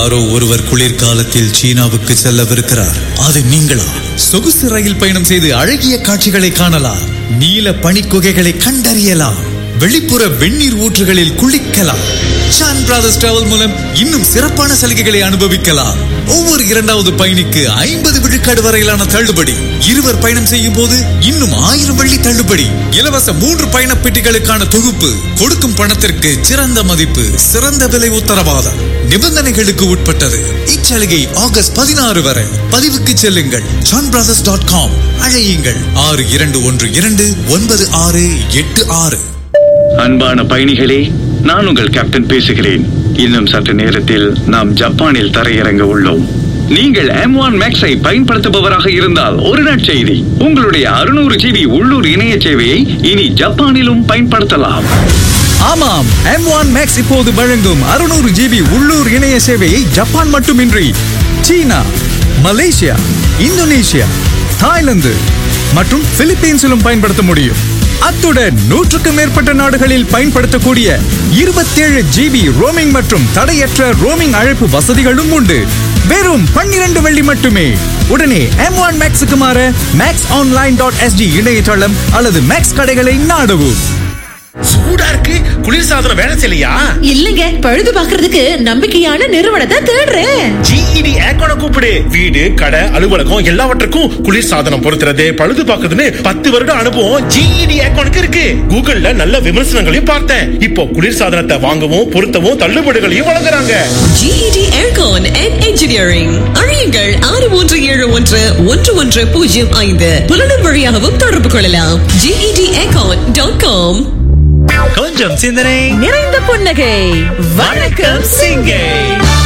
யாரோ ஒருவர் குளிர்காலத்தில் சீனாவுக்கு செல்லவிருக்கிறார் அது நீங்களா சொகுசு ரயில் பயணம் செய்து அழகிய காட்சிகளை காணலாம் நீல பனிக்குகைகளை கண்டறியலாம் வெளிப்புற வெந்நீர் ஊற்றுகளில் குளிக்கலாம் சான் பிரதர்ஸ் டிராவல் மூலம் இன்னும் சிறப்பான சலுகைகளை அனுபவிக்கலாம் ஒவ்வொரு இரண்டாவது பயணிக்கு ஐம்பது விழுக்காடு வரையிலான தள்ளுபடி இருவர் பயணம் செய்யும் போது இன்னும் ஆயிரம் வெள்ளி தள்ளுபடி இலவச மூன்று பயண பெட்டிகளுக்கான தொகுப்பு கொடுக்கும் பணத்திற்கு சிறந்த மதிப்பு சிறந்த விலை உத்தரவாதம் நிபந்தனைகளுக்கு உட்பட்டது இச்சலுகை ஆகஸ்ட் பதினாறு வரை பதிவுக்கு செல்லுங்கள் சான் பிரதர்ஸ் டாட் காம் அழையுங்கள் ஆறு இரண்டு ஒன்று இரண்டு ஒன்பது ஆறு எட்டு ஆறு அன்பான பயணிகளே நான் உங்கள் கேப்டன் பேசுகிறேன் இன்னும் சற்று நேரத்தில் நாம் ஜப்பானில் தரையிறங்க உள்ளோம் நீங்கள் M1 மேக்ஸை பயன்படுத்துபவராக இருந்தால் ஒரு நற்செய்தி உங்களுடைய அறுநூறு ஜிபி உள்ளூர் இணைய சேவையை இனி ஜப்பானிலும் பயன்படுத்தலாம் ஆமாம் M1 மேக்ஸ் இப்போது வழங்கும் அறுநூறு ஜிபி உள்ளூர் இணைய சேவையை ஜப்பான் மட்டுமின்றி சீனா மலேசியா இந்தோனேஷியா தாய்லாந்து மற்றும் பிலிப்பீன்ஸிலும் பயன்படுத்த முடியும் அத்துடன் நூற்றுக்கும் மேற்பட்ட நாடுகளில் பயன்படுத்தக்கூடிய இருபத்தேழு ஜிபி ரோமிங் மற்றும் தடையற்ற ரோமிங் அழைப்பு வசதிகளும் உண்டு வெறும் பன்னிரண்டு வெள்ளி மட்டுமே உடனே எம் ஒன் மேக்ஸுக்கு மாற மேக்ஸ் ஆன்லைன் டாட் எஸ்டி இணையதளம் அல்லது மேக்ஸ் கடைகளை நாடவும் சூடா இருக்கு குளிர்சாதனம் வேலை செய்யலையா இல்லங்க பழுது பாக்குறதுக்கு நம்பிக்கையான நிறுவனத்தை தேடுறேன் ஜிஇடி ஏக்கோன கூப்பிடு வீடு கடை அலுவலகம் எல்லாவற்றுக்கும் குளிர்சாதனம் பொருத்துறது பழுது பார்க்கறதுன்னு பத்து வருடம் அனுபவம் ஜிஇடி ஏக்கோனுக்கு இருக்கு கூகுள்ல நல்ல விமர்சனங்களையும் பார்த்தேன் இப்போ குளிர்சாதனத்தை வாங்கவும் பொருத்தவும் தள்ளுபடிகளையும் வழங்குறாங்க GED Aircon and Engineering அழியுங்கள் ஆறு மூன்று ஏழு ஒன்று ஒன்று ஒன்று பூஜ்ஜியம் ஐந்து புலனும் வழியாகவும் தொடர்பு கொள்ளலாம் GED Aircon டாட் காம் கொஞ்சம் சிந்தனை நிறைந்த புன்னகை வணக்கம் சிங்கை